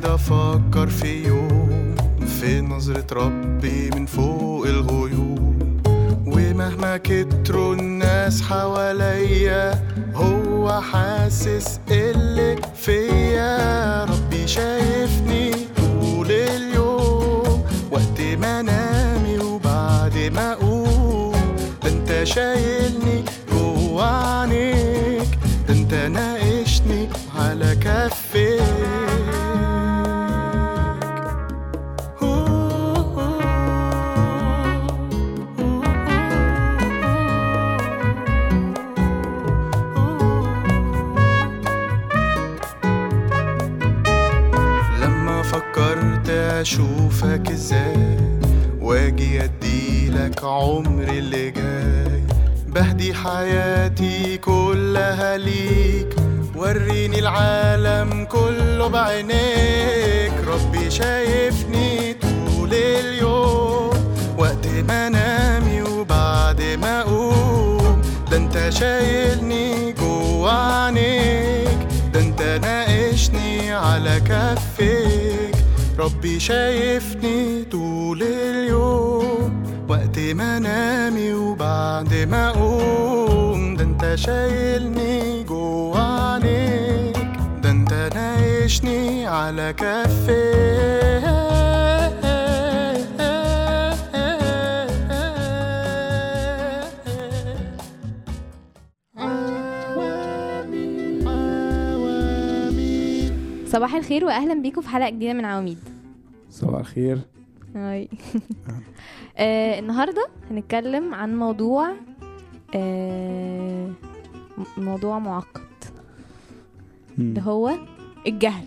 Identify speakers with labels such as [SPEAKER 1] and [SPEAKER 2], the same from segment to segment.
[SPEAKER 1] قاعد افكر في يوم في نظرة ربي من فوق الغيوم ومهما كتروا الناس حواليا هو حاسس اللي فيا ربي شايفني طول اليوم وقت ما نامي وبعد ما اقوم ده انت شايلني جوا عينيك ده انت ناقشني على كفيك لما فكرت اشوفك ازاي واجي اديلك عمري اللي جاي بهدي حياتي كلها ليك وريني العالم كله بعينيك ربي شايفني طول اليوم وقت ما نامي وبعد ما اقوم ده انت شايلني جوا عينيك ده انت ناقشني على كفيك ربي شايفني طول اليوم وقت ما نامي وبعد ما اقوم ده انت شايلني جوا عينيك ده انت ناقشني على كفيك
[SPEAKER 2] صباح الخير واهلا بيكم في حلقه جديده من عواميد
[SPEAKER 3] صباح الخير
[SPEAKER 2] هاي آه النهارده هنتكلم عن موضوع آه م- موضوع معقد اللي هو الجهل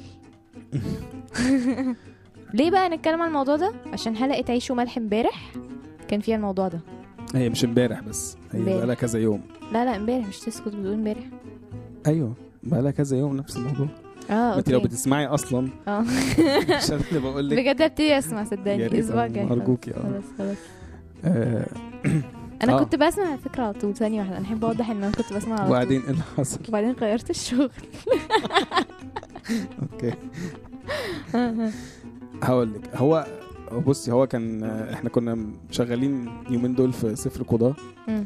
[SPEAKER 2] ليه بقى نتكلم عن الموضوع ده عشان حلقه عيش وملح امبارح كان فيها الموضوع ده
[SPEAKER 3] هي مش امبارح بس هي
[SPEAKER 2] امبارح.
[SPEAKER 3] بقالها كذا يوم
[SPEAKER 2] لا لا امبارح مش تسكت بتقول امبارح
[SPEAKER 3] ايوه بقالها كذا يوم نفس الموضوع
[SPEAKER 2] اه
[SPEAKER 3] ما انت لو
[SPEAKER 2] اوكي
[SPEAKER 3] بتسمعي اصلا
[SPEAKER 2] اه
[SPEAKER 3] مش انا اللي بقول لك
[SPEAKER 2] بجد ابتدي اسمع
[SPEAKER 3] يا
[SPEAKER 2] صدقني
[SPEAKER 3] ريت
[SPEAKER 2] الاسبوع
[SPEAKER 3] أه،
[SPEAKER 2] الجاي
[SPEAKER 3] أرجوكي، اه.
[SPEAKER 2] خلاص خلاص
[SPEAKER 3] آه،
[SPEAKER 2] انا
[SPEAKER 3] آه.
[SPEAKER 2] كنت بسمع على فكره على طول ثانيه واحده انا احب اوضح ان انا كنت بسمع على طول
[SPEAKER 3] وبعدين ايه اللي حصل
[SPEAKER 2] وبعدين غيرت الشغل
[SPEAKER 3] اوكي هقول لك هو هو بصي هو كان آه، احنا كنا شغالين يومين دول في سفر قضاء
[SPEAKER 2] مم.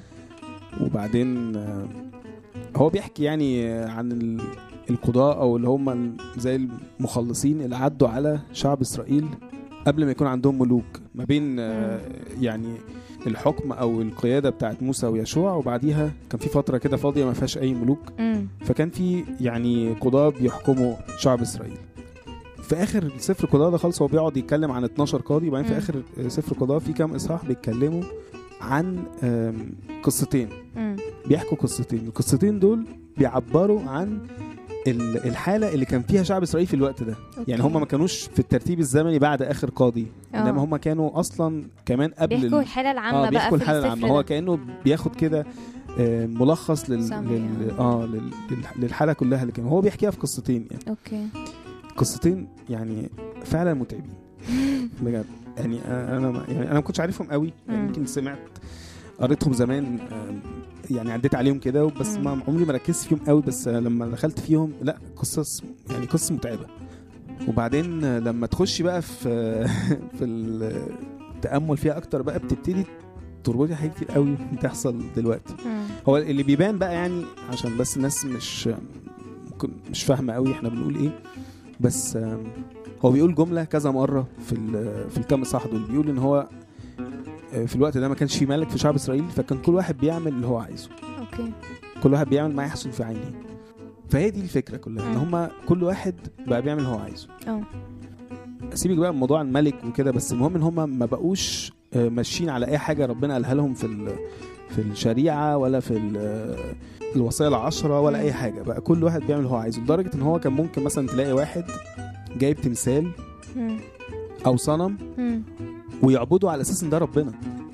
[SPEAKER 3] وبعدين آه، هو بيحكي يعني آه، عن ال- القضاء او اللي هم ال- زي المخلصين اللي عدوا على شعب اسرائيل قبل ما يكون عندهم ملوك ما بين آه، يعني الحكم او القياده بتاعت موسى ويشوع وبعديها كان في فتره كده فاضيه ما فيهاش اي ملوك
[SPEAKER 2] مم.
[SPEAKER 3] فكان في يعني قضاة بيحكموا شعب اسرائيل في اخر سفر قضاء ده خالص هو بيقعد يتكلم عن 12 قاضي وبعدين في
[SPEAKER 2] مم.
[SPEAKER 3] اخر سفر قضاء في كام اصحاح بيتكلموا عن آم، قصتين
[SPEAKER 2] مم.
[SPEAKER 3] بيحكوا قصتين القصتين دول بيعبروا عن ال- الحاله اللي كان فيها شعب اسرائيل في الوقت ده
[SPEAKER 2] أوكي.
[SPEAKER 3] يعني هم ما كانوش في الترتيب الزمني بعد اخر قاضي
[SPEAKER 2] آه.
[SPEAKER 3] انما هم كانوا اصلا كمان قبل ال-
[SPEAKER 2] بيحكوا الحاله العامه
[SPEAKER 3] اه
[SPEAKER 2] بقى
[SPEAKER 3] بيحكوا
[SPEAKER 2] في
[SPEAKER 3] الحاله
[SPEAKER 2] السفر
[SPEAKER 3] العامه هو
[SPEAKER 2] ده.
[SPEAKER 3] كانه بياخد كده آه، ملخص لل...
[SPEAKER 2] Summary،
[SPEAKER 3] لل... اه لل... لل- للحاله كلها اللي كان هو بيحكيها في قصتين يعني
[SPEAKER 2] اوكي
[SPEAKER 3] قصتين يعني فعلا متعبين بجد يعني انا ما- يعني انا ما كنتش عارفهم قوي يعني
[SPEAKER 2] مم.
[SPEAKER 3] يمكن سمعت قريتهم زمان آم، يعني عديت عليهم كده بس
[SPEAKER 2] مم.
[SPEAKER 3] ما عمري ما ركزت فيهم قوي بس آه، لما دخلت فيهم لا قصص يعني قصص متعبه وبعدين آه، لما تخشي بقى في في التامل فيها اكتر بقى بتبتدي تربطي حاجات كتير قوي بتحصل دلوقتي
[SPEAKER 2] مم.
[SPEAKER 3] هو اللي بيبان بقى يعني عشان بس الناس مش ممكن مش فاهمه قوي احنا بنقول ايه بس آم، هو بيقول جمله كذا مره في ال- في الكام اصحاح دول بيقول ان هو آه، في الوقت ده ما كانش في ملك في شعب اسرائيل فكان كل واحد بيعمل اللي هو عايزه
[SPEAKER 2] اوكي
[SPEAKER 3] كل واحد بيعمل ما يحصل في عينيه فهي دي الفكره كلها ان
[SPEAKER 2] مم.
[SPEAKER 3] هم كل واحد بقى بيعمل اللي هو عايزه
[SPEAKER 2] اه
[SPEAKER 3] سيبك بقى من موضوع الملك وكده بس المهم ان هم ما بقوش آه، ماشيين على اي حاجه ربنا قالها لهم في ال- في الشريعه ولا في ال- الوصايا العشره ولا
[SPEAKER 2] مم.
[SPEAKER 3] اي حاجه بقى كل واحد بيعمل اللي هو عايزه لدرجه ان هو كان ممكن مثلا تلاقي واحد جايب تمثال
[SPEAKER 2] مم.
[SPEAKER 3] او صنم
[SPEAKER 2] مم.
[SPEAKER 3] ويعبده على اساس ان ده ربنا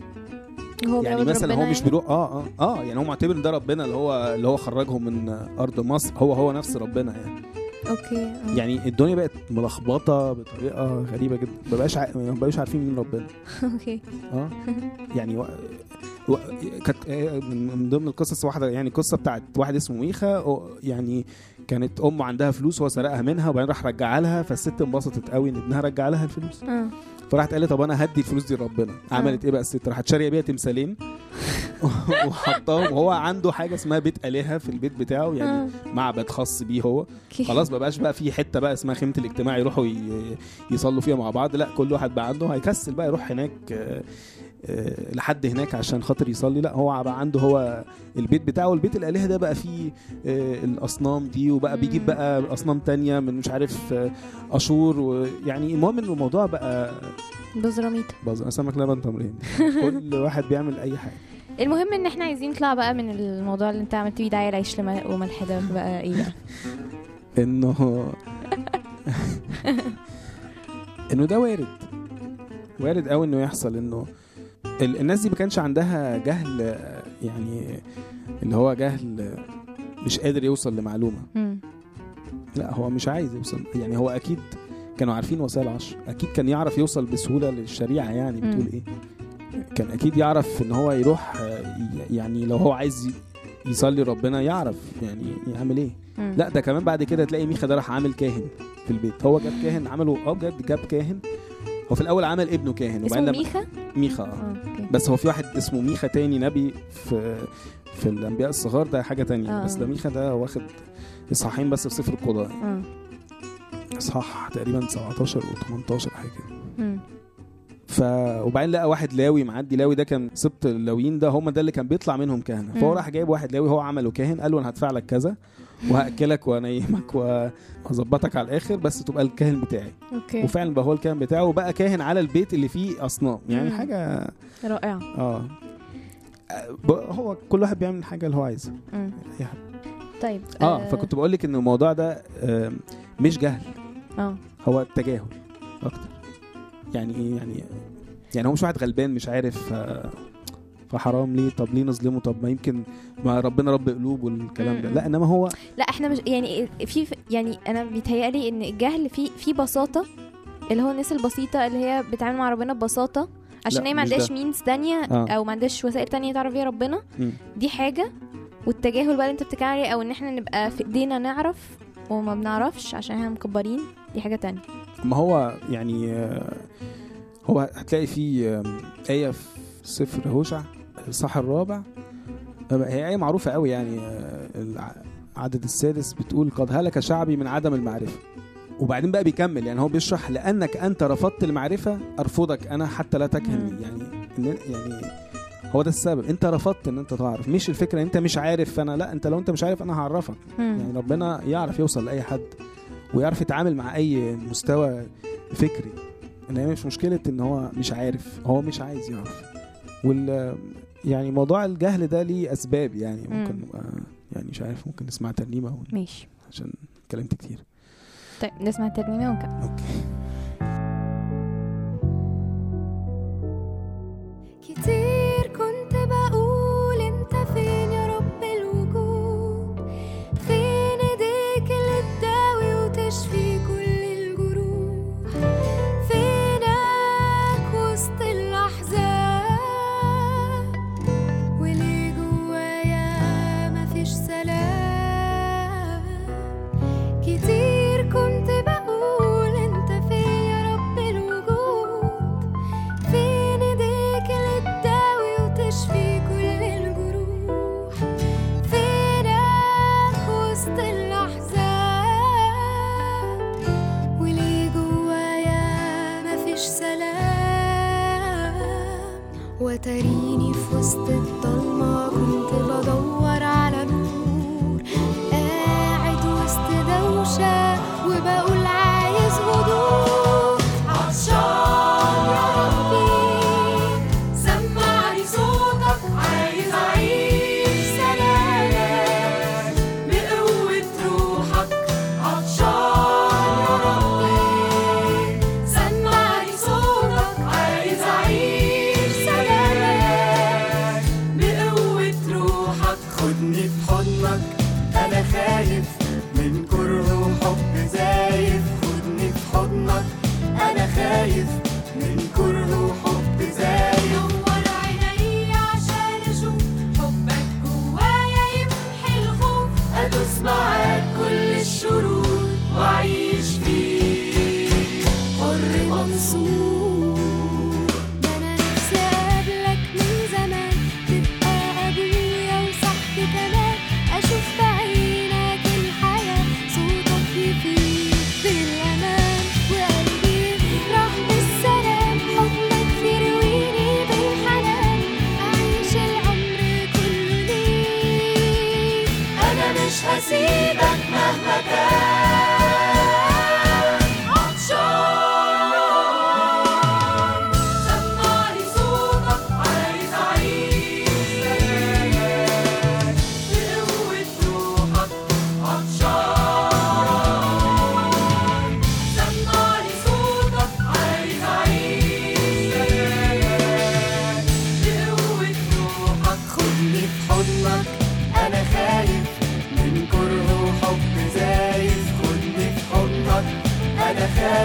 [SPEAKER 2] هو
[SPEAKER 3] يعني
[SPEAKER 2] بيعبد
[SPEAKER 3] مثلا
[SPEAKER 2] ربنا
[SPEAKER 3] هو مش
[SPEAKER 2] يعني؟
[SPEAKER 3] بيروح اه اه اه يعني هو معتبر ان ده ربنا اللي هو اللي هو خرجهم من ارض مصر هو هو نفس ربنا يعني
[SPEAKER 2] اوكي آه.
[SPEAKER 3] يعني الدنيا بقت ملخبطه بطريقه غريبه جدا ما بقاش ع... ما بقوش عارفين مين ربنا
[SPEAKER 2] اوكي
[SPEAKER 3] اه يعني و... و... كانت آه، من من ضمن القصص واحده يعني قصه بتاعت واحد اسمه ميخا و- يعني كانت امه عندها فلوس هو سرقها منها وبعدين راح رجعها لها فالست انبسطت قوي ان ابنها رجع لها الفلوس
[SPEAKER 2] اه
[SPEAKER 3] فراحت قالت طب انا هدي الفلوس دي لربنا عملت ايه بقى الست راحت شاريه بيها تمثالين وحطاهم وهو عنده حاجه اسمها بيت الهه في البيت بتاعه يعني
[SPEAKER 2] آه.
[SPEAKER 3] معبد خاص بيه هو
[SPEAKER 2] اوكي
[SPEAKER 3] خلاص ما بقاش بقى في حته بقى اسمها خيمه الاجتماع يروحوا ي- يصلوا فيها مع بعض لا كل واحد بقى عنده هيكسل بقى يروح هناك آه، آه، لحد هناك عشان خاطر يصلي لا هو بقى عنده هو البيت بتاعه البيت الالهه ده بقى فيه آه، الاصنام دي وبقى بيجيب
[SPEAKER 2] مم.
[SPEAKER 3] بقى اصنام تانية من مش عارف آه، اشور ويعني المهم ان الموضوع بقى
[SPEAKER 2] بزراميطه
[SPEAKER 3] باظ سمك لبن تمرين كل واحد بيعمل اي حاجه
[SPEAKER 2] المهم ان احنا عايزين نطلع بقى من الموضوع اللي انت عملت بيه داعي العيش لما- وملح ده بقى ايه بقى
[SPEAKER 3] انه انه ده وارد وارد قوي انه يحصل انه ال- الناس دي ما كانش عندها جهل آه، يعني اللي هو جهل آه، مش قادر يوصل لمعلومه
[SPEAKER 2] مم.
[SPEAKER 3] لا هو مش عايز يوصل يعني هو اكيد كانوا عارفين وسائل عشر اكيد كان يعرف يوصل بسهوله للشريعه يعني
[SPEAKER 2] مم.
[SPEAKER 3] بتقول ايه كان اكيد يعرف ان هو يروح آه، ي- يعني لو هو عايز ي- يصلي ربنا يعرف يعني يعمل ايه
[SPEAKER 2] مم.
[SPEAKER 3] لا ده كمان بعد كده تلاقي ميخا ده راح عامل كاهن في البيت هو جاب كاهن عمله اه بجد جاب كاهن هو في الاول عمل ابنه كاهن
[SPEAKER 2] اسمه
[SPEAKER 3] لما-
[SPEAKER 2] ميخا
[SPEAKER 3] ميخا آه.
[SPEAKER 2] اه اوكي
[SPEAKER 3] بس هو في واحد اسمه ميخا تاني نبي في في الانبياء الصغار ده حاجه تانية
[SPEAKER 2] آه.
[SPEAKER 3] بس ده ميخا ده واخد اصحاحين بس في سفر القضاء
[SPEAKER 2] اه
[SPEAKER 3] اصحاح تقريبا 17 و18 حاجه كده
[SPEAKER 2] مم.
[SPEAKER 3] ف وبعدين لقى واحد لاوي معدي لاوي ده كان سبط اللاويين ده هم ده اللي كان بيطلع منهم كهنه فهو
[SPEAKER 2] مم.
[SPEAKER 3] راح جايب واحد لاوي هو عمله كاهن قال له انا هدفع لك كذا وهاكلك وانيمك وهظبطك على الاخر بس تبقى الكاهن بتاعي
[SPEAKER 2] اوكي
[SPEAKER 3] وفعلا بقى هو الكاهن بتاعه وبقى كاهن على البيت اللي فيه اصنام يعني
[SPEAKER 2] مم.
[SPEAKER 3] حاجه
[SPEAKER 2] رائعه
[SPEAKER 3] اه ب- هو كل واحد بيعمل الحاجه اللي هو عايزها
[SPEAKER 2] مم.
[SPEAKER 3] أي حاجة.
[SPEAKER 2] طيب
[SPEAKER 3] اه فكنت بقول لك ان الموضوع ده آه، مش جهل
[SPEAKER 2] اه
[SPEAKER 3] هو تجاهل اكتر يعني ايه يعني يعني هو مش واحد غلبان مش عارف آه، فحرام ليه طب ليه نظلمه طب ما يمكن ما ربنا رب قلوب والكلام ده
[SPEAKER 2] م- م.
[SPEAKER 3] لا انما هو
[SPEAKER 2] لا احنا مش يعني في يعني انا بيتهيألي ان الجهل في في بساطه اللي هو الناس البسيطه اللي هي بتتعامل مع ربنا ببساطه عشان
[SPEAKER 3] لا،
[SPEAKER 2] هي ما
[SPEAKER 3] مش
[SPEAKER 2] عندهاش
[SPEAKER 3] ده.
[SPEAKER 2] مينز تانية
[SPEAKER 3] آه.
[SPEAKER 2] او ما عندهاش وسائل تانية تعرف بيها ربنا
[SPEAKER 3] مم.
[SPEAKER 2] دي حاجه والتجاهل بقى اللي انت بتتكلم عليه او ان احنا نبقى في ايدينا نعرف وما بنعرفش عشان احنا مكبرين دي حاجه تانية
[SPEAKER 3] ما هو يعني آه، هو هتلاقي في آم، آية في سفر هوشع الصح الرابع آه، هي آية معروفة قوي يعني آه، الع- العدد السادس بتقول قد هلك شعبي من عدم المعرفة وبعدين بقى بيكمل يعني هو بيشرح لأنك أنت رفضت المعرفة أرفضك أنا حتى لا تكهن
[SPEAKER 2] مم.
[SPEAKER 3] لي يعني إن- يعني هو ده السبب انت رفضت ان انت تعرف مش الفكره انت مش عارف فانا لا انت لو انت مش عارف انا هعرفك
[SPEAKER 2] مم.
[SPEAKER 3] يعني ربنا يعرف يوصل لاي حد ويعرف يتعامل مع اي مستوى فكري ان هي مش مشكله ان هو مش عارف هو مش عايز يعرف وال يعني موضوع الجهل ده ليه اسباب يعني ممكن
[SPEAKER 2] مم.
[SPEAKER 3] نبقى يعني مش عارف ممكن نسمع ترنيمه ون-
[SPEAKER 2] ماشي
[SPEAKER 3] عشان اتكلمت كتير
[SPEAKER 2] طيب نسمع الترنيمه ونكمل
[SPEAKER 3] اوكي
[SPEAKER 4] كتير كنت بقول انت فين يا رب الوجود فين ايديك اللي تداوي وتشفي كل الجروح فينك وسط الاحزان وليه جوايا مفيش سلام كتير كنت بقول انت فين يا رب الوجود فين ايديك اللي تداوي وتشفي كل الجروح فينك وسط الاحزان وليه جوايا مفيش سلام وتريني في وسط الضلمة كنت بدور على نور قاعد وسط دوشة وبقول عايز هدوء عطشان يا ربي سمعني صوتك عايز أعيش سلامك بقوة روحك عطشان يا ربي سمعني صوتك عايز أعيش سلامك بقوة روحك
[SPEAKER 5] خدني في حضنك انا خايف من كره وحب زايد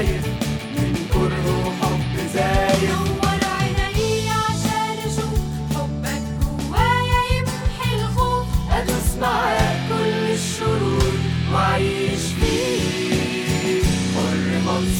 [SPEAKER 4] شايف من كره وحب زايد نور عيني عشان اشوف حبك جوايا يمحي الخوف ادوس معاك كل الشرور واعيش فيه حر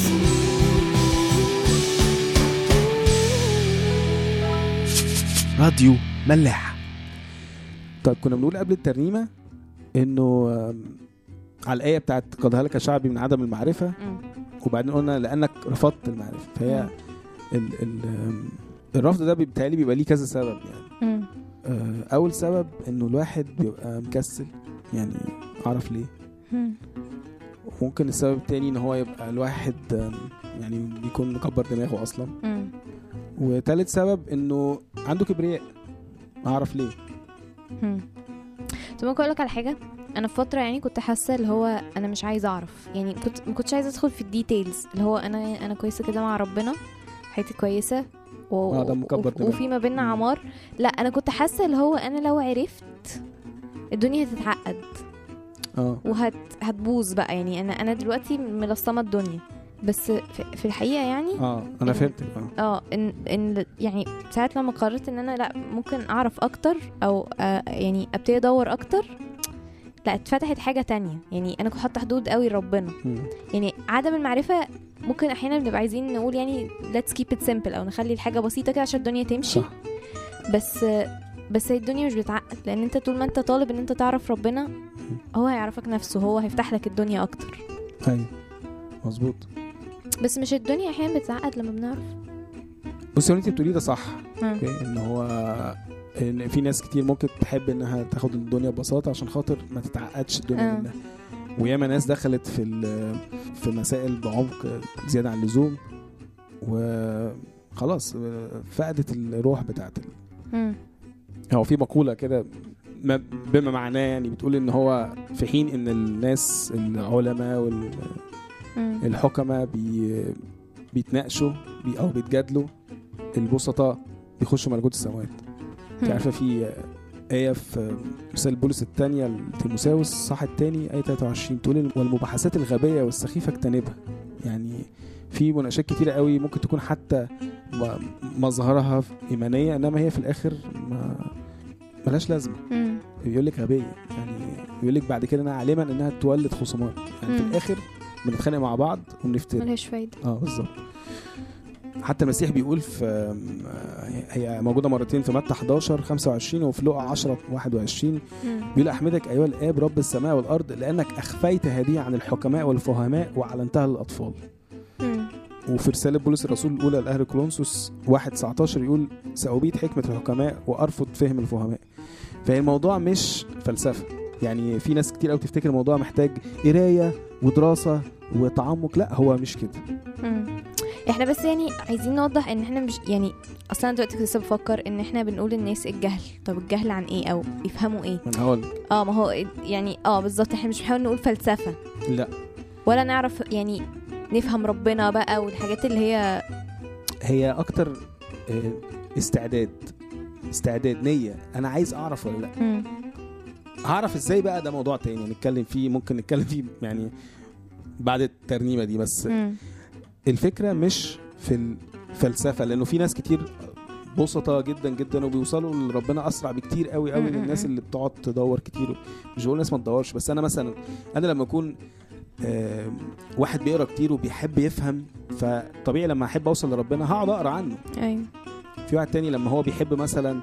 [SPEAKER 4] مبسوط
[SPEAKER 5] راديو ملاح
[SPEAKER 3] طيب كنا بنقول قبل الترنيمه انه آم، على الايه بتاعت قد هلك شعبي من عدم المعرفه
[SPEAKER 2] مم.
[SPEAKER 3] وبعدين قلنا لانك رفضت المعرفه فهي ال ال آم، الرفض ده بيتهيألي بيبقى ليه كذا سبب يعني
[SPEAKER 2] مم.
[SPEAKER 3] آه، اول سبب انه الواحد بيبقى مكسل يعني اعرف ليه
[SPEAKER 2] مم.
[SPEAKER 3] ممكن السبب التاني ان هو يبقى الواحد آم، يعني بيكون مكبر دماغه اصلا
[SPEAKER 2] مم.
[SPEAKER 3] وتالت سبب انه عنده كبرياء اعرف ليه
[SPEAKER 2] مم. طب ممكن اقول لك على حاجه انا في فتره يعني كنت حاسه اللي هو انا مش عايزه اعرف يعني كنت ما كنتش عايزه ادخل في الديتيلز اللي هو انا انا كويسه كده مع ربنا حياتي كويسه و...
[SPEAKER 3] آه، ده مكبر
[SPEAKER 2] وف-
[SPEAKER 3] دماغ.
[SPEAKER 2] وفي ما بيننا عمار لا انا كنت حاسه اللي هو انا لو عرفت الدنيا هتتعقد
[SPEAKER 3] اه
[SPEAKER 2] وهت هتبوظ بقى يعني انا انا دلوقتي ملصمه الدنيا بس في, في الحقيقه يعني
[SPEAKER 3] اه انا
[SPEAKER 2] إن-
[SPEAKER 3] فهمتك اه
[SPEAKER 2] اه ان ان يعني ساعة لما قررت ان انا لا ممكن اعرف اكتر او آه يعني ابتدي ادور اكتر لا اتفتحت حاجة تانية يعني انا كنت حاطة حدود قوي لربنا
[SPEAKER 3] مم.
[SPEAKER 2] يعني عدم المعرفة ممكن احيانا بنبقى عايزين نقول يعني let's keep it simple او نخلي الحاجة بسيطة كده عشان الدنيا تمشي
[SPEAKER 3] صح
[SPEAKER 2] بس بس هي الدنيا مش بتعقد لان انت طول ما انت طالب ان انت تعرف ربنا هو هيعرفك نفسه هو هيفتح لك الدنيا اكتر
[SPEAKER 3] ايوه مظبوط
[SPEAKER 2] بس مش الدنيا احيانا بتعقد لما بنعرف
[SPEAKER 3] بصي هو اللي انت بتقوليه ده صح
[SPEAKER 2] مم.
[SPEAKER 3] اوكي ان هو ان في ناس كتير ممكن تحب انها تاخد الدنيا ببساطه عشان خاطر ما تتعقدش الدنيا
[SPEAKER 2] آه.
[SPEAKER 3] منها وياما ناس دخلت في ال- في مسائل بعمق زياده عن اللزوم وخلاص فقدت الروح بتاعت ال...
[SPEAKER 2] مم.
[SPEAKER 3] هو في مقوله كده ما- بما معناه يعني بتقول ان هو في حين ان الناس العلماء
[SPEAKER 2] مم.
[SPEAKER 3] والحكماء بي بيتناقشوا بي او بيتجادلوا البسطاء بيخشوا ملكوت السماوات انت عارفه في آية في رسالة بولس الثانية لتيموساوس صح الثاني آية 23 تقول والمباحثات الغبية والسخيفة اجتنبها يعني في مناقشات كتيرة قوي ممكن تكون حتى م- مظهرها إيمانية إنما هي في الآخر ما ملهاش لازمة
[SPEAKER 2] مم.
[SPEAKER 3] يقول لك غبية يعني يقول لك بعد كده أنا عالما إنها تولد خصومات يعني في
[SPEAKER 2] مم.
[SPEAKER 3] الآخر بنتخانق مع بعض وبنفترق
[SPEAKER 2] ملهاش فايدة
[SPEAKER 3] اه بالظبط حتى المسيح بيقول في هي موجوده مرتين في متى 11 25 وفي لقا 10 21
[SPEAKER 2] مم.
[SPEAKER 3] بيقول احمدك ايها الاب رب السماء والارض لانك اخفيت هذه عن الحكماء والفهماء واعلنتها للاطفال
[SPEAKER 2] مم.
[SPEAKER 3] وفي رساله بولس الرسول الاولى لاهل كولونسوس 1 19 يقول سأبيد حكمه الحكماء وارفض فهم الفهماء فهي الموضوع مش فلسفه يعني في ناس كتير قوي تفتكر الموضوع محتاج قرايه ودراسه وتعمق لا هو مش كده
[SPEAKER 2] مم. احنا بس يعني عايزين نوضح ان احنا مش يعني اصلا أنا دلوقتي كنت لسه بفكر ان احنا بنقول للناس الجهل طب الجهل عن ايه او يفهموا ايه
[SPEAKER 3] ما انا هقول
[SPEAKER 2] اه ما هو يعني اه بالظبط احنا مش بنحاول نقول فلسفة
[SPEAKER 3] لا
[SPEAKER 2] ولا نعرف يعني نفهم ربنا بقى والحاجات اللي هي
[SPEAKER 3] هي اكتر آه، استعداد استعداد نية انا عايز اعرف ولا لا
[SPEAKER 2] مم.
[SPEAKER 3] هعرف ازاي بقى ده موضوع تاني نتكلم فيه ممكن نتكلم فيه يعني بعد الترنيمة دي بس
[SPEAKER 2] مم.
[SPEAKER 3] الفكرة مش في الفلسفة لانه في ناس كتير بسطة جدا جدا وبيوصلوا لربنا اسرع بكتير قوي قوي
[SPEAKER 2] م-
[SPEAKER 3] من
[SPEAKER 2] م-
[SPEAKER 3] الناس
[SPEAKER 2] م.
[SPEAKER 3] اللي بتقعد تدور كتير مش بقول ناس ما تدورش بس انا مثلا انا لما اكون آه، واحد بيقرا كتير وبيحب يفهم فطبيعي لما احب اوصل لربنا هقعد اقرا عنه
[SPEAKER 2] ايوه
[SPEAKER 3] في واحد تاني لما هو بيحب مثلا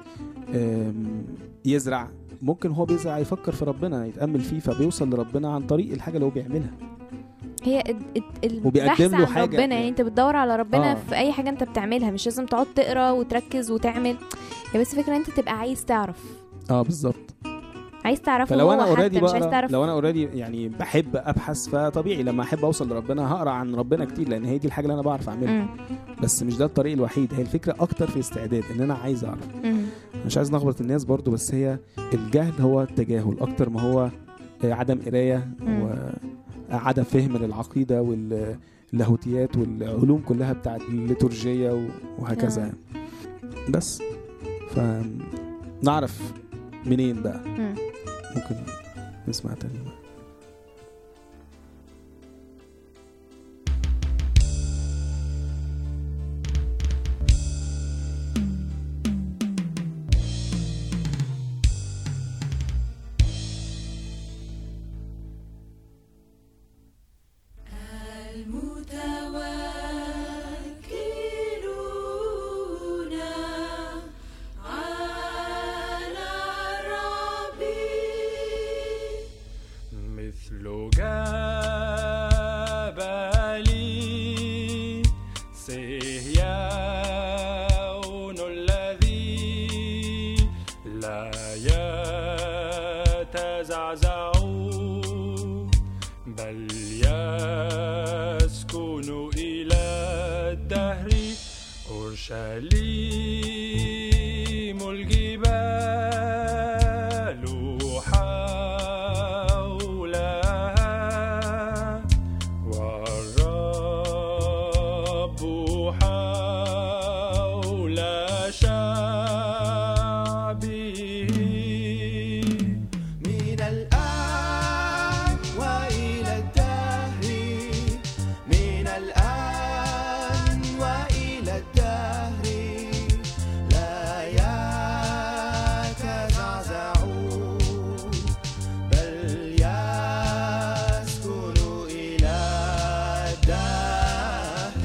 [SPEAKER 3] آم، يزرع ممكن هو بيزرع يفكر في ربنا يتأمل فيه فبيوصل لربنا عن طريق الحاجة اللي هو بيعملها
[SPEAKER 2] هي ال- ال-
[SPEAKER 3] وبيقدم
[SPEAKER 2] البحث
[SPEAKER 3] له
[SPEAKER 2] عن
[SPEAKER 3] حاجة
[SPEAKER 2] ربنا
[SPEAKER 3] يعني.
[SPEAKER 2] يعني انت بتدور على ربنا
[SPEAKER 3] آه.
[SPEAKER 2] في اي حاجه انت بتعملها مش لازم تقعد تقرا وتركز وتعمل هي بس فكره ان انت تبقى عايز تعرف
[SPEAKER 3] اه بالظبط
[SPEAKER 2] عايز تعرفه
[SPEAKER 3] فلو
[SPEAKER 2] هو
[SPEAKER 3] انا
[SPEAKER 2] حتى
[SPEAKER 3] اوريدي
[SPEAKER 2] مش عايز
[SPEAKER 3] بقرا
[SPEAKER 2] تعرف
[SPEAKER 3] لو انا اوريدي يعني بحب ابحث فطبيعي لما احب اوصل لربنا هقرا عن ربنا كتير لان هي دي الحاجه اللي انا بعرف اعملها
[SPEAKER 2] مم.
[SPEAKER 3] بس مش ده الطريق الوحيد هي الفكره اكتر في استعداد ان انا عايز اعرف
[SPEAKER 2] مم.
[SPEAKER 3] مش عايز نخبط الناس برضو بس هي الجهل هو التجاهل اكتر ما هو آه، عدم قرايه
[SPEAKER 2] مم.
[SPEAKER 3] وعدم فهم للعقيده واللاهوتيات والعلوم كلها بتاعت الليتورجيه و- وهكذا
[SPEAKER 2] آه.
[SPEAKER 3] يعني. بس فنعرف منين بقى
[SPEAKER 2] مم.
[SPEAKER 3] ممكن نسمع تاني
[SPEAKER 5] أورشليم الجبال حولها والرب حول شعبه
[SPEAKER 1] من الآن وإلى الدهر من الآن وإلى الدهر لا يتزعزعون بل يسكن إلى الدهر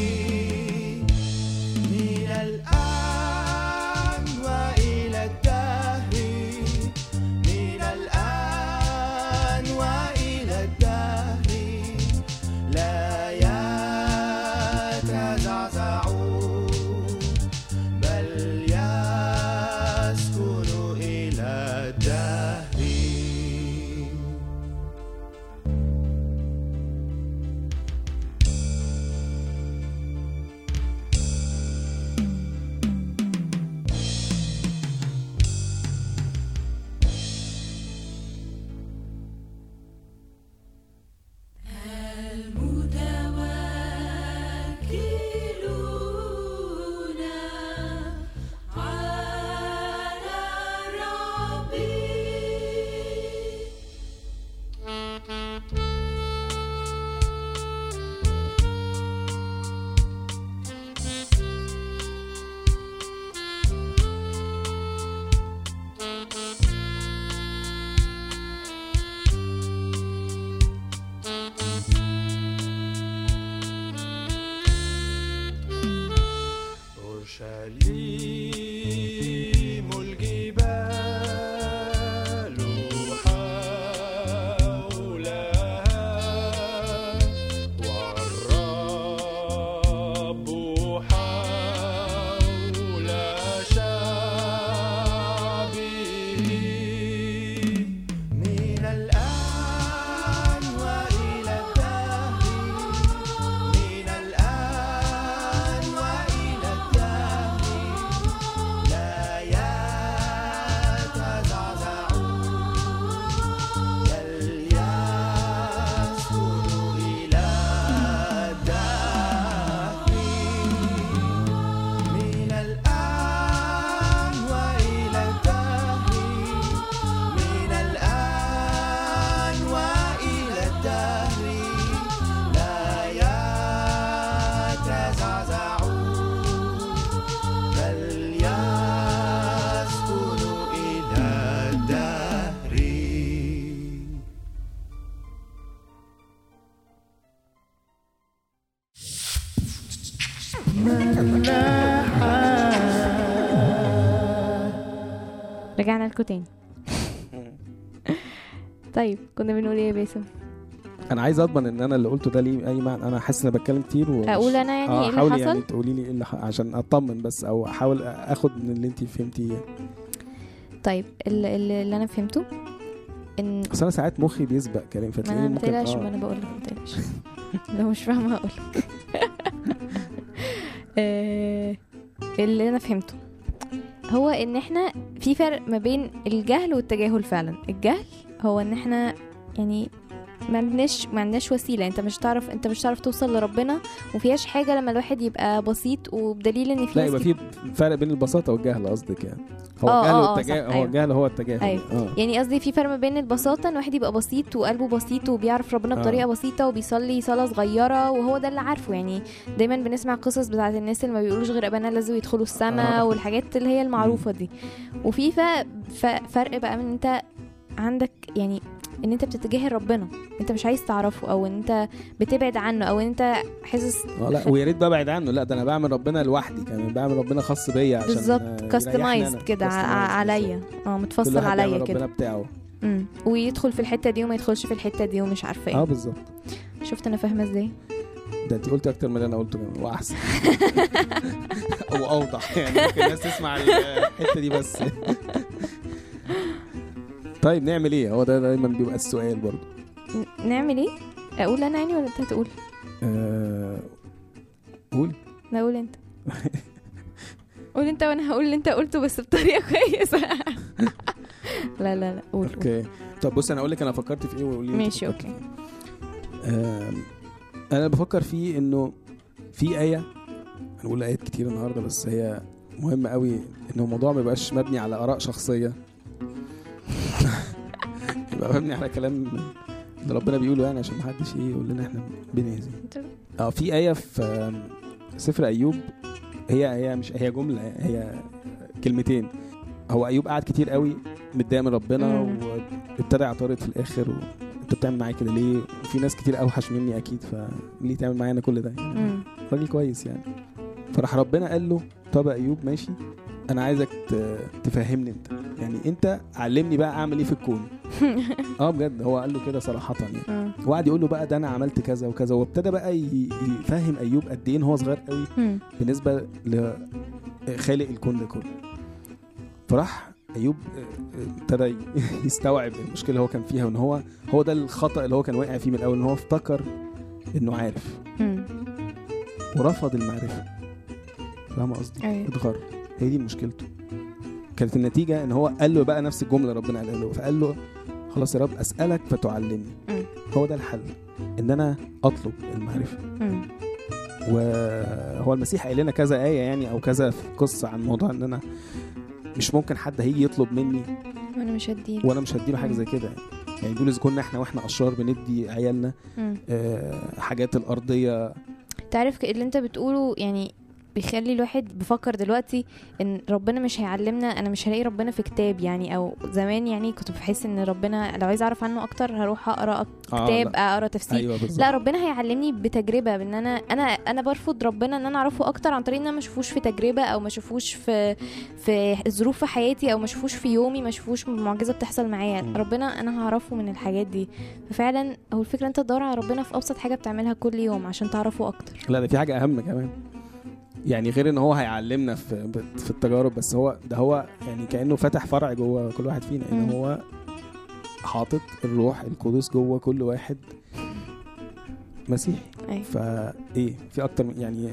[SPEAKER 1] من الآن وإلى الدهر من الآن وإلى الدهر لا يتزعزعون بل يسكن إلى الدهر
[SPEAKER 4] المتوكلون على ربي
[SPEAKER 5] أورشليم الجبال حولها والرب حول شعبه
[SPEAKER 1] من الآن وإلى الدهر من الآن وإلى الدهر لا يتزعزعون بل يسكن إلى الدهر من الآن وإلى الدهر من الآن وإلى الدهر لا يتزعزعون بل يسكن إلى الدهر
[SPEAKER 2] رجعنا لكم تاني طيب كنا بنقول ايه يا باسم
[SPEAKER 3] انا عايز اضمن ان انا اللي قلته ده ليه اي معنى انا حاسس ان أنا بتكلم كتير ومش-
[SPEAKER 2] اقول انا يعني
[SPEAKER 3] اه
[SPEAKER 2] ايه اللي
[SPEAKER 3] حاولي
[SPEAKER 2] حصل
[SPEAKER 3] يعني تقولي لي ايه اللي ح... عشان اطمن بس او احاول اخد من اللي انت فهمتيه
[SPEAKER 2] طيب اللي, اللي اللي انا فهمته ان
[SPEAKER 3] بس انا ساعات مخي بيسبق كلام
[SPEAKER 2] ما
[SPEAKER 3] فتلاقيني
[SPEAKER 2] انا
[SPEAKER 3] ممكن
[SPEAKER 2] متقلقش ما
[SPEAKER 3] اه
[SPEAKER 2] انا بقول لك متقلقش لو مش فاهمه هقول لك آه، اللي انا فهمته هو ان احنا في فرق ما بين الجهل والتجاهل فعلا الجهل هو ان احنا يعني ما عندناش ما عندناش وسيله انت مش تعرف انت مش تعرف توصل لربنا ومفيهاش حاجه لما الواحد يبقى بسيط وبدليل ان في
[SPEAKER 3] لا
[SPEAKER 2] ناس
[SPEAKER 3] يبقى في فرق بين البساطه والجهل قصدك يعني هو
[SPEAKER 2] آه،
[SPEAKER 3] الجهل
[SPEAKER 2] آه، آه،
[SPEAKER 3] والتجاهل
[SPEAKER 2] صح،
[SPEAKER 3] هو
[SPEAKER 2] أيوة.
[SPEAKER 3] الجهل هو التجاهل
[SPEAKER 2] أيوة.
[SPEAKER 3] اه
[SPEAKER 2] يعني قصدي في فرق ما بين البساطه ان واحد يبقى بسيط وقلبه بسيط وبيعرف ربنا
[SPEAKER 3] آه.
[SPEAKER 2] بطريقه بسيطه وبيصلي صلاه صغيره وهو ده اللي عارفه يعني دايما بنسمع قصص بتاعت الناس اللي ما بيقولوش غير ابانا الذي يدخلوا السماء
[SPEAKER 3] آه.
[SPEAKER 2] والحاجات اللي هي المعروفه دي وفي ف... ف... فرق بقى من انت عندك يعني ان انت بتتجاهل ربنا انت مش عايز تعرفه او ان انت بتبعد عنه او ان انت حاسس
[SPEAKER 3] اه لا ويا ريت ببعد عنه لا ده انا بعمل ربنا لوحدي كمان بعمل ربنا خاص بيا عشان آه،
[SPEAKER 2] بالظبط
[SPEAKER 3] يريحني
[SPEAKER 2] كاستمايزد
[SPEAKER 3] أنا.
[SPEAKER 2] كده ع-
[SPEAKER 3] customized
[SPEAKER 2] عليا
[SPEAKER 3] بالظبط.
[SPEAKER 2] اه
[SPEAKER 3] كل
[SPEAKER 2] متفصل
[SPEAKER 3] واحد
[SPEAKER 2] عليا
[SPEAKER 3] يعمل
[SPEAKER 2] كده
[SPEAKER 3] ربنا بتاعه
[SPEAKER 2] امم ويدخل في الحته دي وما يدخلش في الحته دي ومش عارفه ايه
[SPEAKER 3] اه بالظبط
[SPEAKER 2] شفت انا فاهمه ازاي
[SPEAKER 3] ده انت قلت اكتر من اللي انا قلته كمان واحسن او اوضح يعني ممكن الناس تسمع الحته دي بس طيب نعمل ايه هو ده دايما بيبقى السؤال برضو
[SPEAKER 2] ن- نعمل ايه اقول انا يعني ولا انت هتقول
[SPEAKER 3] آه، قول
[SPEAKER 2] لا قول انت قول انت وانا هقول اللي انت قلته بس بطريقه كويسه لا لا لا قول قول.
[SPEAKER 3] اوكي طب بص انا اقول لك انا فكرت في ايه وقولي لي انت
[SPEAKER 2] ماشي،
[SPEAKER 3] فكرت
[SPEAKER 2] أوكي.
[SPEAKER 3] في إيه. آم، انا بفكر فيه انه في ايه هنقول ايات كتير النهارده بس هي مهمه قوي انه الموضوع ما يبقاش مبني على اراء شخصيه يبقى مبني على كلام اللي ربنا بيقوله يعني عشان محدش ايه يقول لنا احنا بنهزي اه في آية في آم، سفر أيوب هي هي مش هي جملة هي كلمتين هو أيوب قعد كتير قوي متضايق من ربنا
[SPEAKER 2] مم.
[SPEAKER 3] وابتدى يعترض في الآخر و... انت بتعمل معايا كده ليه؟ وفي ناس كتير اوحش مني اكيد فليه تعمل معايا انا كل ده؟ يعني
[SPEAKER 2] مم.
[SPEAKER 3] راجل كويس يعني فراح ربنا قال له طب يا ايوب ماشي انا عايزك ت- تفهمني انت يعني انت علمني بقى اعمل ايه في الكون اه بجد هو قال له كده صراحه يعني
[SPEAKER 2] آه.
[SPEAKER 3] وقعد يقول له بقى ده انا عملت كذا وكذا وابتدى بقى ي- يفهم ايوب قد ايه إن هو صغير قوي
[SPEAKER 2] مم.
[SPEAKER 3] بالنسبه لخالق الكون ده كله فراح ايوب آه، آه، ابتدى يستوعب المشكله اللي هو كان فيها وان هو هو ده الخطا اللي هو كان واقع فيه من الاول ان هو افتكر انه عارف
[SPEAKER 2] مم.
[SPEAKER 3] ورفض المعرفه فاهم قصدي؟
[SPEAKER 2] ايوه
[SPEAKER 3] اتغر هي دي مشكلته كانت النتيجه ان هو قال له بقى نفس الجمله اللي ربنا قالها له فقال له خلاص يا رب اسالك فتعلمني
[SPEAKER 2] مم.
[SPEAKER 3] هو ده الحل ان انا اطلب المعرفه
[SPEAKER 2] مم.
[SPEAKER 3] وهو المسيح قايل لنا كذا آية يعني أو كذا في قصة عن موضوع إن أنا مش ممكن حد هيجي يطلب مني
[SPEAKER 2] وانا مش هديك
[SPEAKER 3] وأنا مش هديله حاجة زي كده يعني بيقول إذا كنا إحنا وإحنا أشرار بندي عيالنا
[SPEAKER 2] مم.
[SPEAKER 3] آه، حاجات الأرضية
[SPEAKER 2] تعرف ك- اللي انت بتقوله يعني بيخلي الواحد بفكر دلوقتي ان ربنا مش هيعلمنا انا مش هلاقي ربنا في كتاب يعني او زمان يعني كنت بحس ان ربنا لو عايز اعرف عنه اكتر هروح اقرا كتاب
[SPEAKER 3] لا.
[SPEAKER 2] اقرا تفسير
[SPEAKER 3] أيوه بالظبط
[SPEAKER 2] لا ربنا هيعلمني بتجربه بان انا انا انا برفض ربنا ان انا اعرفه اكتر عن طريق ان انا ما اشوفوش في تجربه او ما اشوفوش في في ظروف في حياتي او ما اشوفوش في يومي ما اشوفوش معجزه بتحصل معايا
[SPEAKER 3] مم.
[SPEAKER 2] ربنا انا هعرفه من الحاجات دي ففعلا هو الفكره انت تدور على ربنا في ابسط حاجه بتعملها كل يوم عشان تعرفه اكتر
[SPEAKER 3] لا ده في حاجة أهم كمان يعني غير ان هو هيعلمنا في في التجارب بس هو ده هو يعني كانه فتح فرع جوه كل واحد فينا ان
[SPEAKER 2] مم.
[SPEAKER 3] هو حاطط الروح القدس جوه كل واحد مسيحي
[SPEAKER 2] أيوة.
[SPEAKER 3] فايه في اكتر من يعني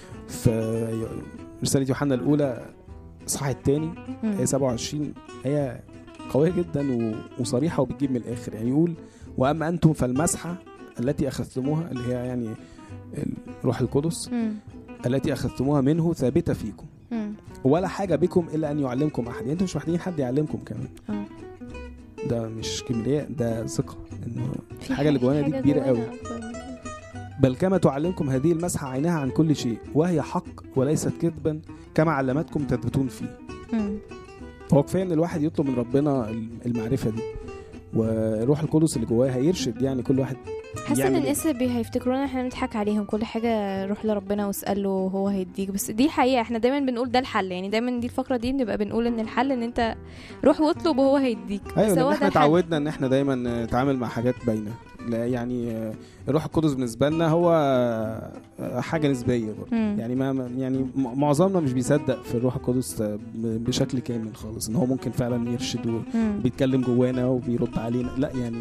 [SPEAKER 3] في رساله يوحنا الاولى اصحاح الثاني
[SPEAKER 2] مم.
[SPEAKER 3] هي 27 هي قويه جدا و- وصريحه وبتجيب من الاخر يعني يقول واما انتم فالمسحه التي اخذتموها اللي هي يعني الروح القدس
[SPEAKER 2] مم.
[SPEAKER 3] التي اخذتموها منه ثابته فيكم
[SPEAKER 2] مم.
[SPEAKER 3] ولا حاجه بكم الا ان يعلمكم احد يعني انتم مش محتاجين حد يعلمكم كمان
[SPEAKER 2] آه.
[SPEAKER 3] ده مش كبرياء ده ثقه انه
[SPEAKER 2] في
[SPEAKER 3] الحاجه اللي
[SPEAKER 2] حاجة-
[SPEAKER 3] جوانا دي
[SPEAKER 2] حاجة
[SPEAKER 3] كبيره
[SPEAKER 2] جوانا
[SPEAKER 3] قوي
[SPEAKER 2] أكبر من كده.
[SPEAKER 3] بل كما تعلمكم هذه المسحه عينها عن كل شيء وهي حق وليست كذبا كما علمتكم تثبتون فيه
[SPEAKER 2] مم.
[SPEAKER 3] هو كفايه ان الواحد يطلب من ربنا المعرفه دي والروح القدس اللي جواه هيرشد يعني كل واحد
[SPEAKER 2] حاسه ان
[SPEAKER 3] يعمل إيه؟
[SPEAKER 2] الناس بي- هيفتكرونا احنا بنضحك عليهم كل حاجه روح لربنا واساله هو هيديك بس دي حقيقه احنا دايما بنقول ده الحل يعني دايما دي الفقره دي بنبقى بنقول ان الحل ان انت روح واطلب وهو هيديك
[SPEAKER 3] ايوه
[SPEAKER 2] بس
[SPEAKER 3] لان
[SPEAKER 2] هو
[SPEAKER 3] احنا
[SPEAKER 2] ده الحل.
[SPEAKER 3] اتعودنا ان احنا دايما نتعامل مع حاجات باينه لا يعني آه، الروح القدس بالنسبه لنا هو آه، حاجه نسبيه برضه
[SPEAKER 2] مم.
[SPEAKER 3] يعني ما ما- يعني م- معظمنا مش بيصدق في الروح القدس آه، ب- بشكل كامل خالص ان هو ممكن فعلا يرشد
[SPEAKER 2] مم.
[SPEAKER 3] وبيتكلم جوانا وبيرد علينا لا يعني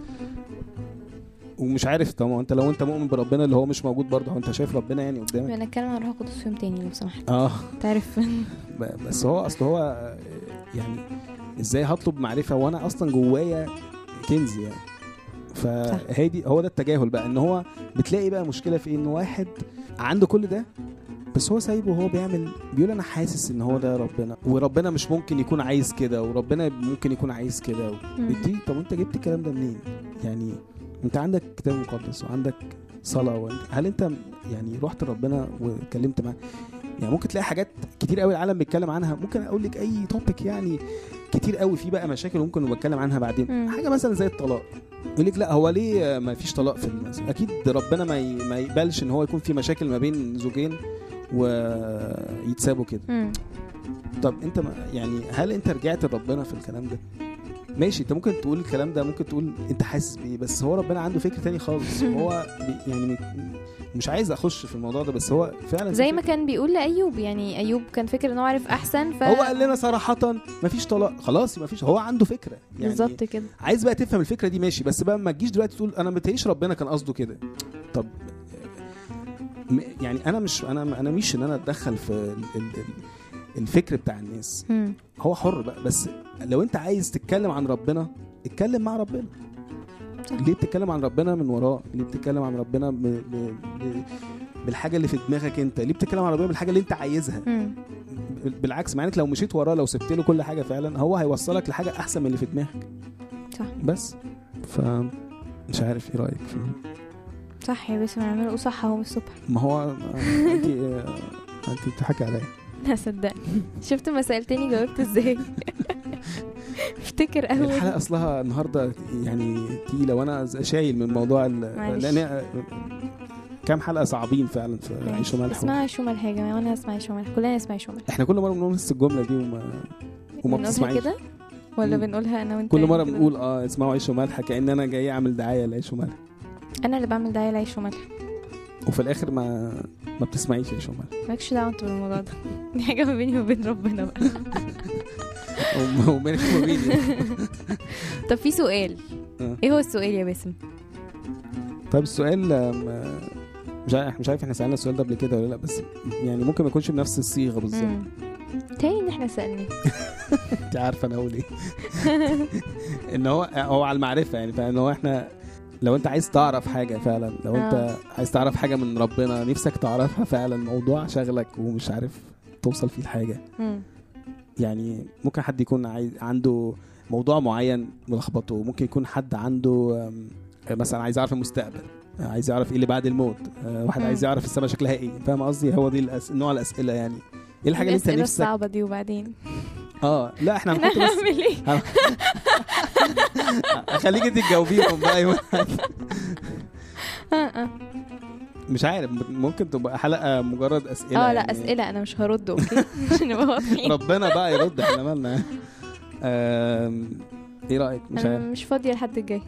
[SPEAKER 3] ومش عارف طبعا انت لو انت مؤمن بربنا اللي هو مش موجود برضه هو انت شايف ربنا يعني قدامك
[SPEAKER 2] بنتكلم عن روح القدس في يوم تاني لو سمحت
[SPEAKER 3] اه
[SPEAKER 2] تعرف
[SPEAKER 3] ب- بس هو اصل هو آه، يعني ازاي هطلب معرفه وانا اصلا جوايا كنز يعني فهي دي هو ده التجاهل بقى ان هو بتلاقي بقى مشكله في ان واحد عنده كل ده بس هو سايبه وهو بيعمل بيقول انا حاسس ان هو ده ربنا وربنا مش ممكن يكون عايز كده وربنا ممكن يكون عايز كده
[SPEAKER 2] مم.
[SPEAKER 3] دي طب انت جبت الكلام ده منين يعني انت عندك كتاب مقدس وعندك صلاه وانت هل انت يعني رحت لربنا واتكلمت معاه يعني ممكن تلاقي حاجات كتير قوي العالم بيتكلم عنها ممكن اقول لك اي توبيك يعني كتير قوي في بقى مشاكل ممكن نتكلم عنها بعدين
[SPEAKER 2] مم.
[SPEAKER 3] حاجه مثلا زي الطلاق يقول لك لا هو ليه ما فيش طلاق في المسجد اكيد ربنا ما ي- ما يقبلش ان هو يكون في مشاكل ما بين زوجين ويتسابوا كده
[SPEAKER 2] مم.
[SPEAKER 3] طب انت ما يعني هل انت رجعت لربنا في الكلام ده ماشي انت ممكن تقول الكلام ده ممكن تقول انت حاسس بايه بس هو ربنا عنده فكر تاني خالص هو بي يعني م- مش عايز اخش في الموضوع ده بس هو فعلا
[SPEAKER 2] زي
[SPEAKER 3] في
[SPEAKER 2] ما كان بيقول لايوب يعني ايوب كان فاكر ان هو عارف احسن ف
[SPEAKER 3] هو قال لنا صراحة مفيش طلاق خلاص مفيش هو عنده فكرة يعني
[SPEAKER 2] بالظبط كده
[SPEAKER 3] عايز بقى تفهم الفكرة دي ماشي بس بقى ما تجيش دلوقتي تقول انا متهيش ربنا كان قصده كده طب م- يعني انا مش انا انا مش ان انا اتدخل في ال ال ال الفكر بتاع الناس
[SPEAKER 2] مم.
[SPEAKER 3] هو حر بقى بس لو انت عايز تتكلم عن ربنا اتكلم مع ربنا
[SPEAKER 2] صح.
[SPEAKER 3] ليه بتتكلم عن ربنا من وراه ليه بتتكلم عن ربنا ب... ب... ب... بالحاجه اللي في دماغك انت ليه بتتكلم عن ربنا بالحاجه اللي انت عايزها
[SPEAKER 2] مم.
[SPEAKER 3] بالعكس مع انك لو مشيت وراه لو سبت له كل حاجه فعلا هو هيوصلك لحاجه احسن من اللي في دماغك
[SPEAKER 2] صح
[SPEAKER 3] بس ف مش عارف ايه رايك في
[SPEAKER 2] صح يا باسم نعمله صح اهو من الصبح
[SPEAKER 3] ما هو انت انت بتضحكي عليا
[SPEAKER 2] لا صدقني شفت ما سالتني جاوبت ازاي افتكر اول
[SPEAKER 3] الحلقه اصلها النهارده يعني تقيله وانا شايل من موضوع ال-
[SPEAKER 2] معلش.
[SPEAKER 3] لان كام حلقه صعبين فعلا في عيش وملح
[SPEAKER 2] اسمها شو ملح يا جماعه وانا اسمع شو ملح كلنا نسمع شو ملح
[SPEAKER 3] احنا كل مره بنقول نفس الجمله دي وما وما
[SPEAKER 2] بنقولها
[SPEAKER 3] بتسمعيش
[SPEAKER 2] كده ولا
[SPEAKER 3] مم.
[SPEAKER 2] بنقولها انا وانت
[SPEAKER 3] كل
[SPEAKER 2] يعني
[SPEAKER 3] مره
[SPEAKER 2] كده؟
[SPEAKER 3] بنقول اه اسمعوا عيش وملح كان انا جاي اعمل دعايه لعيش وملح
[SPEAKER 2] انا اللي بعمل دعايه لعيش وملح
[SPEAKER 3] وفي الاخر ما ما بتسمعيش عيش وملح
[SPEAKER 2] مالكش دعوه انت بالموضوع ده دي حاجه ما بيني وبين ربنا بقى
[SPEAKER 3] وم- وبينك وما بيني
[SPEAKER 2] طب في سؤال
[SPEAKER 3] آه.
[SPEAKER 2] ايه هو السؤال يا باسم
[SPEAKER 3] طيب السؤال آم، مش عارف مش عارف احنا سالنا السؤال ده قبل كده ولا لا بس يعني ممكن ما يكونش بنفس الصيغه بالظبط
[SPEAKER 2] مم. تاني ان احنا سالني
[SPEAKER 3] انت عارفه انا اقول ايه ان هو هو على المعرفه يعني فان هو احنا لو انت عايز تعرف حاجه فعلا لو انت
[SPEAKER 2] آه.
[SPEAKER 3] عايز تعرف حاجه من ربنا نفسك تعرفها فعلا موضوع شغلك ومش عارف توصل فيه لحاجه
[SPEAKER 2] مم.
[SPEAKER 3] يعني ممكن حد يكون عايز عنده موضوع معين ملخبطه ممكن يكون حد عنده أم، مثلا عايز يعرف المستقبل عايز يعرف ايه اللي بعد الموت أه، واحد
[SPEAKER 2] مم.
[SPEAKER 3] عايز يعرف السماء شكلها ايه فاهم قصدي هو دي الأس... نوع الاسئله يعني ايه الحاجه اللي انت
[SPEAKER 2] الأسئلة
[SPEAKER 3] نفسك
[SPEAKER 2] الصعبه دي وبعدين
[SPEAKER 3] اه لا احنا
[SPEAKER 2] احنا
[SPEAKER 3] هنحط بس
[SPEAKER 2] هنعمل ايه
[SPEAKER 3] خليك انت تجاوبيهم بقى يوم
[SPEAKER 2] آه، آه.
[SPEAKER 3] مش عارف ممكن تبقى حلقه مجرد اسئله
[SPEAKER 2] اه لا
[SPEAKER 3] يعني.
[SPEAKER 2] اسئله انا مش هرد اوكي عشان نبقى واضحين
[SPEAKER 3] ربنا بقى يرد احنا مالنا آم، ايه رايك مش
[SPEAKER 2] انا
[SPEAKER 3] عارف
[SPEAKER 2] مش فاضيه لحد الجاي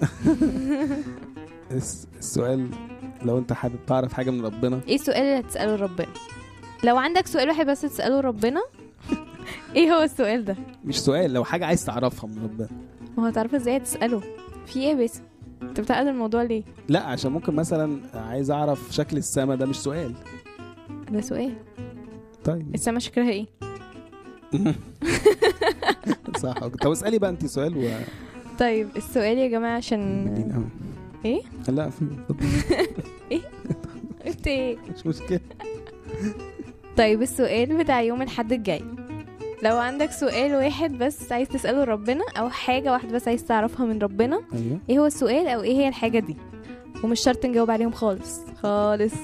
[SPEAKER 3] الس- السؤال لو انت حابب تعرف حاجه من ربنا
[SPEAKER 2] ايه السؤال اللي هتساله لربنا لو عندك سؤال واحد بس تساله لربنا ايه هو السؤال ده
[SPEAKER 3] مش سؤال لو حاجه عايز تعرفها من ربنا
[SPEAKER 2] ما هو هتعرف ازاي تساله في ايه بس انت بتعقد الموضوع ليه
[SPEAKER 3] لا عشان ممكن مثلا عايز اعرف شكل السما ده مش سؤال
[SPEAKER 2] ده سؤال
[SPEAKER 3] طيب
[SPEAKER 2] السما شكلها ايه
[SPEAKER 3] صح طب اسالي بقى انت سؤال و
[SPEAKER 2] طيب السؤال يا جماعه عشان ايه؟
[SPEAKER 3] لا في
[SPEAKER 2] قلت ايه
[SPEAKER 3] مش مشكله
[SPEAKER 2] طيب السؤال بتاع يوم الحد الجاي لو عندك سؤال واحد بس عايز تسأله ربنا أو حاجة واحدة بس عايز تعرفها من ربنا
[SPEAKER 3] ايوه
[SPEAKER 2] ايه هو السؤال أو ايه هي الحاجة دي ومش شرط نجاوب عليهم خالص خالص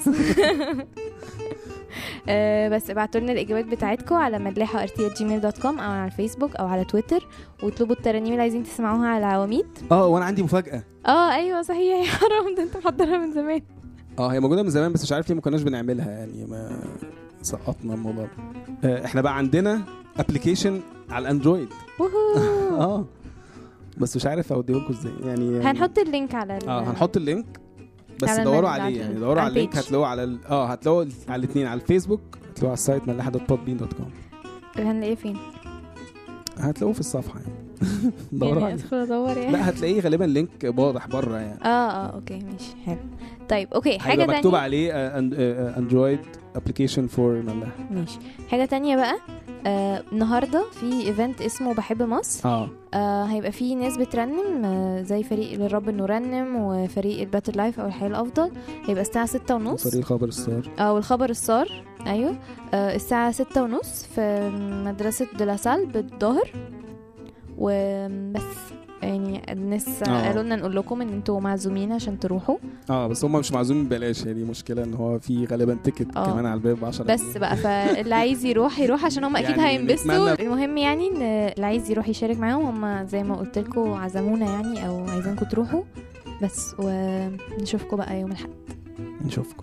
[SPEAKER 2] آه، بس ابعتوا لنا الاجابات بتاعتكم على مدلحه جيميل دوت كوم او على الفيسبوك او على تويتر واطلبوا الترانيم اللي عايزين تسمعوها على العواميد
[SPEAKER 3] اه وانا عندي مفاجاه
[SPEAKER 2] اه ايوه صحيح يا حرام ده انت محضرها من زمان
[SPEAKER 3] اه هي موجوده من زمان بس مش عارف ليه ما كناش بنعملها يعني ما سقطنا الموضوع ده آه، احنا بقى عندنا ابلكيشن على الاندرويد
[SPEAKER 2] وهو
[SPEAKER 3] اه بس مش عارف اوديه لكم ازاي يعني
[SPEAKER 2] هنحط اللينك على ال-
[SPEAKER 3] اه هنحط اللينك بس
[SPEAKER 2] على
[SPEAKER 3] دوروا
[SPEAKER 2] المج-
[SPEAKER 3] عليه
[SPEAKER 2] على
[SPEAKER 3] يعني دوروا على
[SPEAKER 2] على
[SPEAKER 3] اللينك
[SPEAKER 2] البيج.
[SPEAKER 3] هتلاقوه على ال... اه هتلاقوه على الاثنين على الفيسبوك هتلاقوه على السايت ملاحه دوت بودبين دوت كوم
[SPEAKER 2] هنلاقيه فين
[SPEAKER 3] هتلاقوه في الصفحه يعني دوروا
[SPEAKER 2] يعني
[SPEAKER 3] عليه
[SPEAKER 2] ادخل ادور يعني
[SPEAKER 3] لا هتلاقيه غالبا لينك واضح بره يعني
[SPEAKER 2] اه اه اوكي ماشي حلو طيب اوكي حاجه
[SPEAKER 3] هيبقى مكتوب
[SPEAKER 2] تانية
[SPEAKER 3] عليه اندرويد ابلكيشن فور ملاحه
[SPEAKER 2] ماشي حاجه تانية بقى آه النهارده في ايفنت اسمه بحب مصر
[SPEAKER 3] اه
[SPEAKER 2] آه هيبقى في ناس بترنم آه زي فريق للرب نرنم وفريق الباتل لايف او الحياه الافضل هيبقى الساعه ستة ونص
[SPEAKER 3] فريق خبر الستار
[SPEAKER 2] اه والخبر السار ايوه آه الساعه ستة ونص في مدرسه دلاسال بالظهر وبس يعني الناس
[SPEAKER 3] آه.
[SPEAKER 2] قالوا لنا نقول لكم ان انتوا معزومين عشان تروحوا
[SPEAKER 3] اه بس هم مش معزومين ببلاش هي دي مشكله ان هو في غالبا تيكت
[SPEAKER 2] آه.
[SPEAKER 3] كمان على الباب 10
[SPEAKER 2] بس بقى فاللي عايز يروح يروح عشان هم اكيد
[SPEAKER 3] يعني
[SPEAKER 2] هينبسطوا
[SPEAKER 3] نتمنى-
[SPEAKER 2] المهم يعني ان اللي عايز يروح يشارك معاهم هم زي ما قلت لكم عزمونا يعني او عايزينكم تروحوا بس ونشوفكم بقى يوم الاحد
[SPEAKER 3] نشوفكم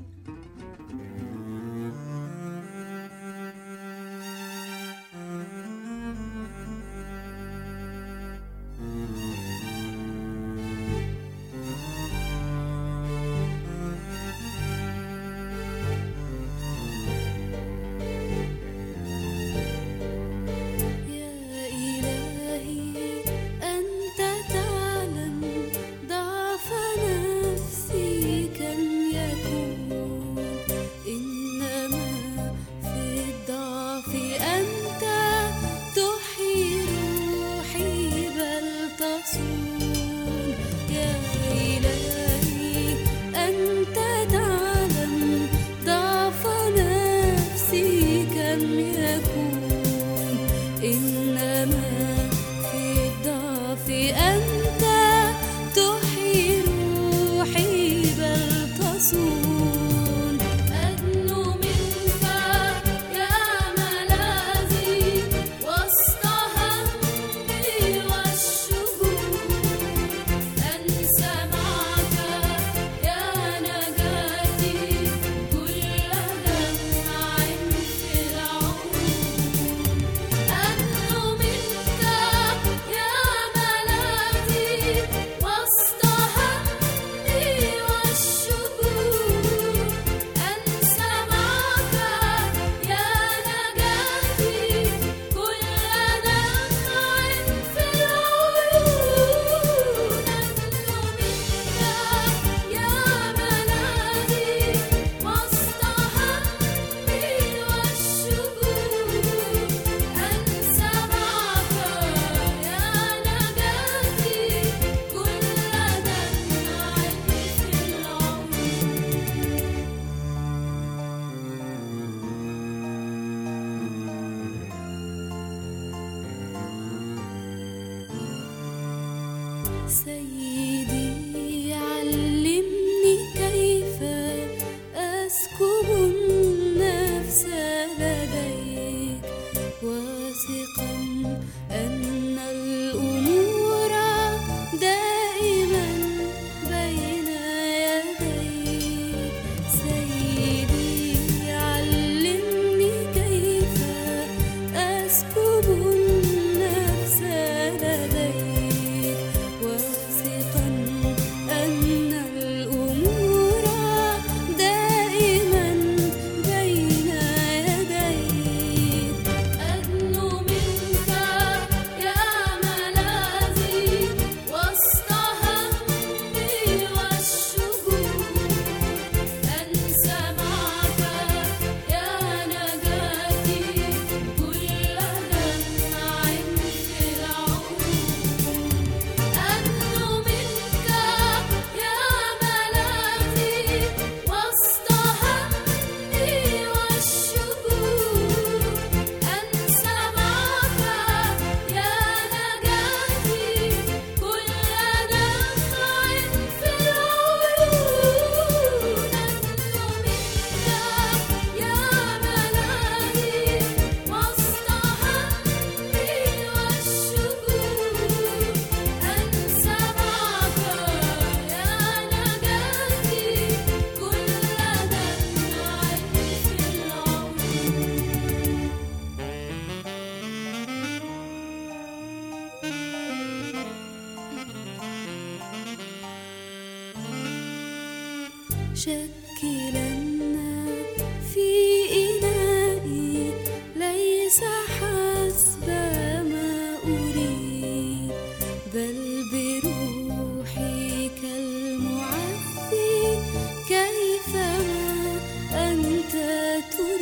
[SPEAKER 4] يا إلهي أنت تعلم ضعف نفسي كم يكون سيدي علمني كيف أسكب النفس لديك واثقا أن الأمور دائما بين يديك سيدي علمني كيف أسكب النفس لديك واثقا أن الأمور دائما بين يديك أدنو منك يا ملاذي وسط همي والشجون أنسى معك يا نجاتي كل دمع في العيون أدنو منك يا ملاذي وسط همي والشجون أنسى معك يا نجاتي كل دمع في العيون أدنو منك يا ملاذي وسط همي والشجون أنسى معك يا نجاتي كل دمع في العيون شكلنا في إنائي ليس حسب ما أريد بل بروحك المعفي كيفما أنت تريد